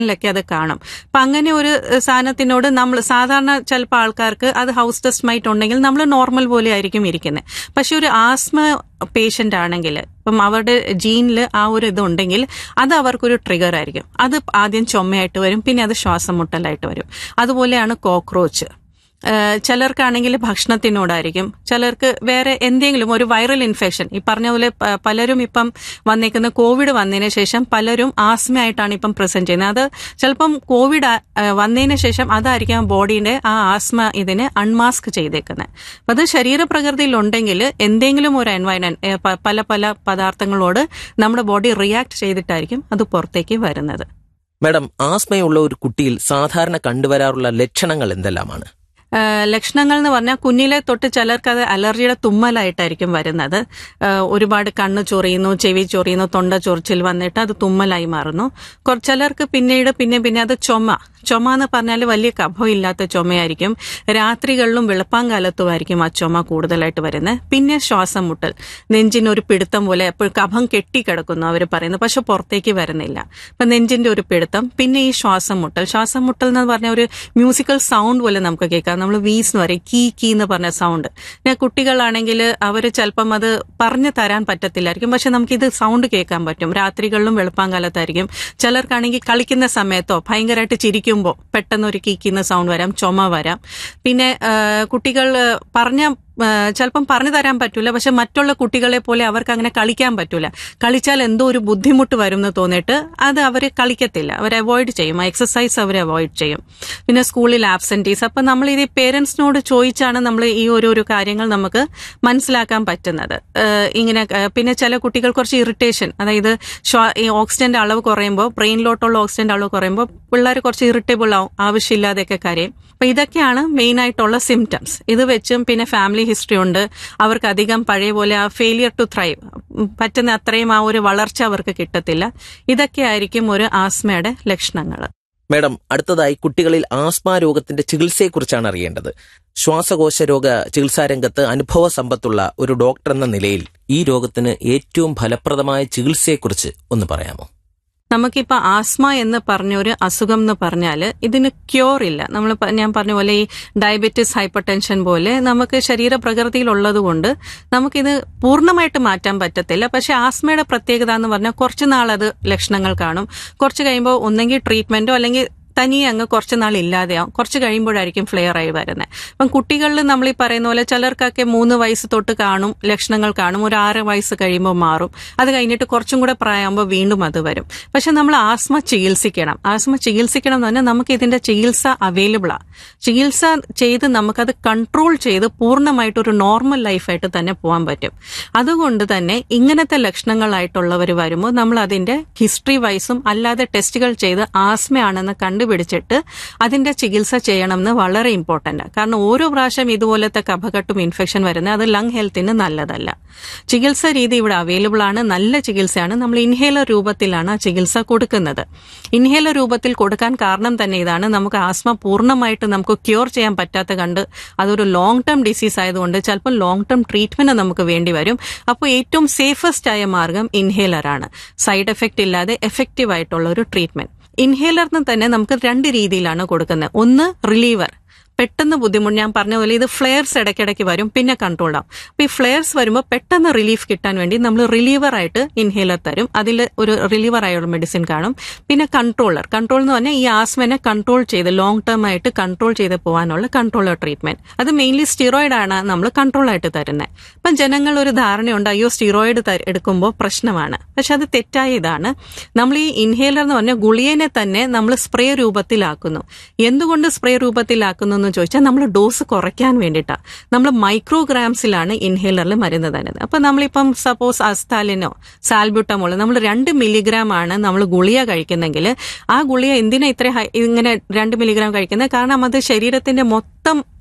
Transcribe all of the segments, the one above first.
ലൊക്കെ അത് കാണും അപ്പൊ അങ്ങനെ ഒരു ഏഹ്, സാധനത്തിനോട് നമ്മൾ സാധാരണ ചിലപ്പോൾ ആൾക്കാർക്ക് അത് ഹൗസ് ടെസ്റ്റ് മൈറ്റ് ഉണ്ടെങ്കിൽ നമ്മൾ നോർമൽ പോലെ ആയിരിക്കും ഇരിക്കുന്നത് പക്ഷെ ഒരു ആസ്മ പേഷ്യന്റ് ആണെങ്കിൽ ഇപ്പം അവരുടെ ജീനിൽ ആ ഒരു ഇതുണ്ടെങ്കിൽ അത് അവർക്കൊരു ട്രിഗർ ആയിരിക്കും അത് ആദ്യം ചുമയായിട്ട് വരും പിന്നെ അത് ശ്വാസം മുട്ടലായിട്ട് വരും അതുപോലെയാണ് കോക്രോച്ച് ഏഹ് ചിലർക്കാണെങ്കിൽ ഭക്ഷണത്തിനോടായിരിക്കും ചിലർക്ക് വേറെ എന്തെങ്കിലും ഒരു വൈറൽ ഇൻഫെക്ഷൻ ഈ പറഞ്ഞ പോലെ പ- പലരും ഇപ്പം വന്നേക്കുന്ന കോവിഡ് വന്നതിന് ശേഷം പലരും ആസ്മയായിട്ടാണ് ഇപ്പം പ്രസന്റ് ചെയ്യുന്നത് അത് ചിലപ്പം കോവിഡ് ആ- ഏഹ് വന്നതിന് ശേഷം അതായിരിക്കാം ബോഡീന്റെ ആ ആസ്മ ഇതിനെ അൺമാസ്ക് ചെയ്തേക്കുന്നത് അപ്പൊ അത് ശരീരപ്രകൃതിയിൽ ഉണ്ടെങ്കിൽ എന്തെങ്കിലും ഒരു എൻവയറമെന്റ് പല പല പദാർത്ഥങ്ങളോട് നമ്മുടെ ബോഡി റിയാക്ട് ചെയ്തിട്ടായിരിക്കും അത് പുറത്തേക്ക് വരുന്നത് മാഡം ആസ്മയുള്ള ഒരു കുട്ടിയിൽ സാധാരണ കണ്ടുവരാറുള്ള ലക്ഷണങ്ങൾ എന്തെല്ലാമാണ് ഏഹ് ലക്ഷണങ്ങൾ എന്ന് പറഞ്ഞാൽ കുഞ്ഞിലെ തൊട്ട് ചിലർക്ക് അത് അലർജിയുടെ തുമ്മലായിട്ടായിരിക്കും വരുന്നത് ഏഹ് ഒരുപാട് കണ്ണ് ചൊറിയുന്നു ചെവി ചൊറിയുന്നു തൊണ്ട ചൊറിച്ചിൽ വന്നിട്ട് അത് തുമ്മലായി മാറുന്നു കുറ- ചിലർക്ക് പിന്നീട് പിന്നെ പിന്നെ അത് ചുമ ചുമ എന്ന് പറഞ്ഞാൽ വലിയ കഫമില്ലാത്ത ചുമയായിരിക്കും രാത്രികളിലും വെളുപ്പാങ്കാലത്തുമായിരിക്കും ആ ചുമ കൂടുതലായിട്ട് വരുന്നത് പിന്നെ ശ്വാസം മുട്ടൽ നെഞ്ചിനൊരു പിടുത്തം പോലെ എപ്പോഴും കഫം കെട്ടിക്കിടക്കുന്നു അവർ പറയുന്നത് പക്ഷെ പുറത്തേക്ക് വരുന്നില്ല അപ്പൊ നെഞ്ചിന്റെ ഒരു പിടുത്തം പിന്നെ ഈ ശ്വാസം മുട്ടൽ ശ്വാസം മുട്ടൽ എന്ന് പറഞ്ഞ ഒരു മ്യൂസിക്കൽ സൗണ്ട് പോലെ നമുക്ക് കേൾക്കാം നമ്മൾ വീസ് എന്ന് പറയും കീ കീ എന്ന് പറഞ്ഞ സൗണ്ട് പിന്നെ കുട്ടികളാണെങ്കിൽ അവർ ചിലപ്പം അത് പറഞ്ഞു തരാൻ പറ്റത്തില്ലായിരിക്കും പക്ഷെ നമുക്കിത് സൗണ്ട് കേൾക്കാൻ പറ്റും രാത്രികളിലും വെളുപ്പാങ്കാലത്തായിരിക്കും ചിലർക്കാണെങ്കിൽ കളിക്കുന്ന സമയത്തോ ഭയങ്കരമായിട്ട് ചിരിക്കുമ്പോൾ പെട്ടെന്ന് ഒരു കീക്കുന്ന സൗണ്ട് വരാം ചുമ വരാം പിന്നെ ആ, കുട്ടികൾ ആ, പറഞ്ഞ ആ, ചിലപ്പം പറഞ്ഞു തരാൻ പറ്റൂല പക്ഷെ മറ്റുള്ള കുട്ടികളെ പോലെ അവർക്ക് അങ്ങനെ കളിക്കാൻ പറ്റൂല കളിച്ചാൽ എന്തോ ഒരു ബുദ്ധിമുട്ട് വരും എന്ന് തോന്നിയിട്ട് അത് അവർ കളിക്കത്തില്ല അവർ അവോയ്ഡ് ചെയ്യും ആ എക്സസൈസ് അവർ അവോയ്ഡ് ചെയ്യും പിന്നെ സ്കൂളിൽ ആബ്സെന്റീസ് അപ്പൊ നമ്മൾ ഇത് പേരൻസിനോട് ചോദിച്ചാണ് നമ്മൾ ഈ ഓരോരോ കാര്യങ്ങൾ നമുക്ക് മനസ്സിലാക്കാൻ പറ്റുന്നത് ഏഹ് ഇങ്ങനെ ഏഹ് പിന്നെ ചില കുട്ടികൾ കുറച്ച് ഇറിറ്റേഷൻ അതായത് ശ്വാ- ഈ ഓക്സിജന്റെ അളവ് കുറയുമ്പോൾ ബ്രെയിനിലോട്ടുള്ള ഓക്സിജന്റെ അളവ് കുറയുമ്പോൾ പിള്ളേർ കുറച്ച് ഇറിറ്റബിൾ ആവും ആവശ്യമില്ലാതെയൊക്കെ കരയും അപ്പൊ ഇതൊക്കെയാണ് മെയിൻ ആയിട്ടുള്ള സിംറ്റംസ് ഇത് വെച്ചും പിന്നെ ഫാമിലി ഹിസ്റ്ററി ഉണ്ട് അവർക്ക് അധികം പഴയ പോലെ ആ ഫെയിലിയർ ടു ത്രൈവ് പറ്റുന്ന അത്രയും ആ ഒരു വളർച്ച അവർക്ക് കിട്ടത്തില്ല ഇതൊക്കെ ആയിരിക്കും ഒരു ആസ്മയുടെ ലക്ഷണങ്ങൾ മാഡം അടുത്തതായി കുട്ടികളിൽ ആസ്മ രോഗത്തിന്റെ ചികിത്സയെക്കുറിച്ചാണ് അറിയേണ്ടത് ശ്വാസകോശ രോഗ ചികിത്സാ രംഗത്ത് അനുഭവ സമ്പത്തുള്ള ഒരു ഡോക്ടർ എന്ന നിലയിൽ ഈ രോഗത്തിന് ഏറ്റവും ഫലപ്രദമായ ചികിത്സയെക്കുറിച്ച് ഒന്ന് പറയാമോ നമുക്കിപ്പോ ആസ്മ എന്ന് പറഞ്ഞ ഒരു അസുഖം എന്ന് പറഞ്ഞാൽ ഇതിന് ക്യൂർ ഇല്ല നമ്മൾ ഞാൻ പറഞ്ഞ പോലെ ഈ ഡയബറ്റിസ് ഹൈപ്പർ ടെൻഷൻ പോലെ നമുക്ക് ശരീരപ്രകൃതിയിലുള്ളത് കൊണ്ട് നമുക്കിത് പൂർണ്ണമായിട്ട് മാറ്റാൻ പറ്റത്തില്ല പക്ഷെ ആസ്മയുടെ പ്രത്യേകത എന്ന് പറഞ്ഞാൽ കുറച്ച് നാൾ അത് ലക്ഷണങ്ങൾ കാണും കുറച്ച് കഴിയുമ്പോൾ ഒന്നെങ്കിൽ ട്രീറ്റ്മെന്റോ അല്ലെങ്കിൽ തനിയെ അങ്ങ് കുറച്ച് നാൾ ഇല്ലാതെയാവും കുറച്ച് കഴിയുമ്പോഴായിരിക്കും ഫ്ലെയർ ആയി വരുന്നത് അപ്പം കുട്ടികളിൽ നമ്മൾ ഈ പറയുന്ന പോലെ ചിലർക്കൊക്കെ മൂന്ന് വയസ്സ് തൊട്ട് കാണും ലക്ഷണങ്ങൾ കാണും ഒരു ആറ് വയസ്സ് കഴിയുമ്പോൾ മാറും അത് കഴിഞ്ഞിട്ട് കുറച്ചും കൂടെ പ്രായമാകുമ്പോൾ വീണ്ടും അത് വരും പക്ഷെ നമ്മൾ ആസ്മ ചികിത്സിക്കണം ആസ്മ ചികിത്സിക്കണം എന്ന് പറഞ്ഞാൽ നമുക്ക് ഇതിന്റെ ചികിത്സ അവൈലബിൾ ആ ചികിത്സ ചെയ്ത് നമുക്കത് കൺട്രോൾ ചെയ്ത് പൂർണ്ണമായിട്ട് ഒരു നോർമൽ ലൈഫായിട്ട് തന്നെ പോകാൻ പറ്റും അതുകൊണ്ട് തന്നെ ഇങ്ങനത്തെ ലക്ഷണങ്ങളായിട്ടുള്ളവർ വരുമ്പോൾ നമ്മൾ അതിന്റെ ഹിസ്റ്ററി വൈസും അല്ലാതെ ടെസ്റ്റുകൾ ചെയ്ത് ആസ്മയാണെന്ന് കണ്ടുപിടിച്ചിട്ട് അതിന്റെ ചികിത്സ ചെയ്യണമെന്ന് വളരെ ഇമ്പോർട്ടന്റ് കാരണം ഓരോ പ്രാവശ്യം ഇതുപോലത്തെ കഫകെട്ടും ഇൻഫെക്ഷൻ വരുന്നത് അത് ലങ് ഹെൽത്തിന് നല്ലതല്ല ചികിത്സ രീതി ഇവിടെ അവൈലബിൾ ആണ് നല്ല ചികിത്സയാണ് നമ്മൾ ഇൻഹേലർ രൂപത്തിലാണ് ആ ചികിത്സ കൊടുക്കുന്നത് ഇൻഹേലർ രൂപത്തിൽ കൊടുക്കാൻ കാരണം തന്നെ ഇതാണ് നമുക്ക് ആസ്മ പൂർണ്ണമായിട്ട് നമുക്ക് ക്യൂർ ചെയ്യാൻ പറ്റാത്ത കണ്ട് അതൊരു ലോങ് ടേം ഡിസീസ് ആയതുകൊണ്ട് ചിലപ്പോൾ ലോങ് ടേം ട്രീറ്റ്മെന്റ് നമുക്ക് വേണ്ടി വരും അപ്പോൾ ഏറ്റവും സേഫസ്റ്റ് ആയ മാർഗം ഇൻഹേലർ ആണ് സൈഡ് എഫക്റ്റ് ഇല്ലാതെ എഫക്റ്റീവ് ആയിട്ടുള്ള ഒരു ട്രീറ്റ്മെന്റ് ഇൻഹേലറിന് തന്നെ നമുക്ക് രണ്ട് രീതിയിലാണ് കൊടുക്കുന്നത് ഒന്ന് റിലീവർ പെട്ടെന്ന് ബുദ്ധിമുട്ട് ഞാൻ പറഞ്ഞ പോലെ ഇത് ഫ്ലെയർസ് ഇടയ്ക്കിടയ്ക്ക് വരും പിന്നെ കൺട്രോൾ ആവും അപ്പൊ ഈ ഫ്ലെയർസ് വരുമ്പോൾ പെട്ടെന്ന് റിലീഫ് കിട്ടാൻ വേണ്ടി നമ്മൾ റിലീവർ ആയിട്ട് ഇൻഹേലർ തരും അതിൽ ഒരു റിലീവർ ആയുള്ള മെഡിസിൻ കാണും പിന്നെ കൺട്രോളർ കൺട്രോൾ എന്ന് പറഞ്ഞാൽ ഈ ആസ്മനെ കൺട്രോൾ ചെയ്ത് ലോങ് ടേം ആയിട്ട് കൺട്രോൾ ചെയ്ത് പോകാനുള്ള കൺട്രോളർ ട്രീറ്റ്മെന്റ് അത് മെയിൻലി സ്റ്റിറോയിഡ് ആണ് നമ്മൾ കൺട്രോൾ ആയിട്ട് തരുന്നത് അപ്പം ജനങ്ങൾ ഒരു ധാരണയുണ്ട് അയ്യോ സ്റ്റിറോയിഡ് എടുക്കുമ്പോൾ പ്രശ്നമാണ് പക്ഷെ അത് തെറ്റായ ഇതാണ് നമ്മൾ ഈ ഇൻഹേലർ എന്ന് പറഞ്ഞാൽ ഗുളിയനെ തന്നെ നമ്മൾ സ്പ്രേ രൂപത്തിലാക്കുന്നു എന്തുകൊണ്ട് സ്പ്രേ രൂപത്തിലാക്കുന്നു എന്ന് ചോദിച്ചാൽ നമ്മൾ ഡോസ് കുറയ്ക്കാൻ വേണ്ടിയിട്ടാണ് നമ്മൾ മൈക്രോഗ്രാംസിലാണ് ഇൻഹേലറിൽ മരുന്ന് തരുന്നത് അപ്പൊ നമ്മളിപ്പം സപ്പോസ് അസ്താലിനോ സാൽബ്യൂട്ടമോളോ നമ്മൾ രണ്ട് മില്ലിഗ്രാം ആണ് നമ്മൾ ഗുളിക കഴിക്കുന്നെങ്കിൽ ആ ഗുളിക എന്തിനാ ഇത്ര ഹൈ- ഇങ്ങനെ രണ്ട് മില്ലിഗ്രാം കഴിക്കുന്നത് കാരണം അത് ശരീരത്തിന്റെ മൊത്തം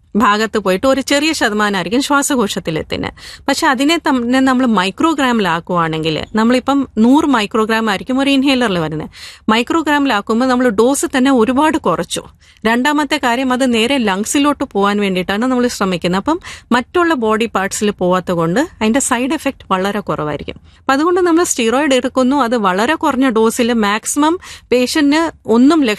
ഭാഗത്ത് പോയിട്ട് ഒരു ചെറിയ ശതമാനമായിരിക്കും ശ്വാസകോശത്തിൽ എത്തുന്നത് പക്ഷെ അതിനെ തന്നെ നമ്മൾ മൈക്രോഗ്രാമിലാക്കുവാണെങ്കിൽ നമ്മളിപ്പം നൂറ് മൈക്രോഗ്രാം ആയിരിക്കും ഒരു ഇൻഹേലറിൽ വരുന്നത് മൈക്രോഗ്രാമിലാക്കുമ്പോൾ നമ്മൾ ഡോസ് തന്നെ ഒരുപാട് കുറച്ചു രണ്ടാമത്തെ കാര്യം അത് നേരെ ലങ്സിലോട്ട് പോകാൻ വേണ്ടിയിട്ടാണ് നമ്മൾ ശ്രമിക്കുന്നത് അപ്പം മറ്റുള്ള ബോഡി പാർട്സിൽ പോവാത്ത കൊണ്ട് അതിന്റെ സൈഡ് എഫക്ട് വളരെ കുറവായിരിക്കും അപ്പം അതുകൊണ്ട് നമ്മൾ സ്റ്റിറോയിഡ് എടുക്കുന്നു അത് വളരെ കുറഞ്ഞ ഡോസിൽ മാക്സിമം പേഷ്യന്റിന് ഒന്നും